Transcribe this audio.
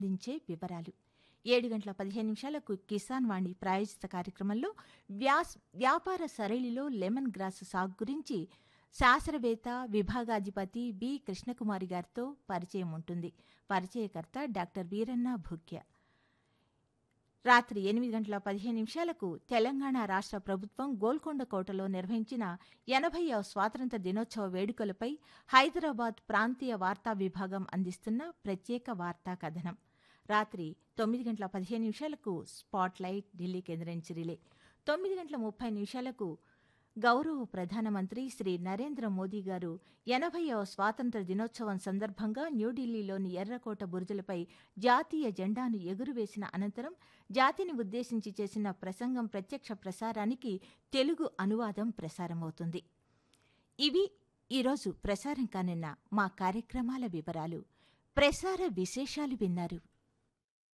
దించే వివరాలు ఏడు గంటల పదిహేను నిమిషాలకు కిసాన్ వాణి ప్రాయోజిత కార్యక్రమంలో వ్యాస్ వ్యాపార సరళిలో లెమన్ గ్రాస్ సాగు గురించి శాస్త్రవేత్త విభాగాధిపతి బి కృష్ణకుమారి గారితో పరిచయం ఉంటుంది పరిచయకర్త డాక్టర్ వీరన్న భూక్య రాత్రి ఎనిమిది గంటల పదిహేను నిమిషాలకు తెలంగాణ రాష్ట్ర ప్రభుత్వం గోల్కొండ కోటలో నిర్వహించిన ఎనభైవ స్వాతంత్ర దినోత్సవ వేడుకలపై హైదరాబాద్ ప్రాంతీయ వార్తా విభాగం అందిస్తున్న ప్రత్యేక వార్తా కథనం రాత్రి తొమ్మిది గంటల పదిహేను నిమిషాలకు స్పాట్లైట్ ఢిల్లీ కేంద్రం నుంచి రిలే తొమ్మిది గంటల ముప్పై నిమిషాలకు గౌరవ ప్రధానమంత్రి శ్రీ నరేంద్ర మోదీ గారు ఎనభైవ స్వాతంత్ర దినోత్సవం సందర్భంగా న్యూఢిల్లీలోని ఎర్రకోట బురుజులపై జాతీయ జెండాను ఎగురువేసిన అనంతరం జాతిని ఉద్దేశించి చేసిన ప్రసంగం ప్రత్యక్ష ప్రసారానికి తెలుగు అనువాదం ప్రసారమవుతుంది ఇవి ఈరోజు ప్రసారం కానున్న మా కార్యక్రమాల వివరాలు ప్రసార విశేషాలు విన్నారు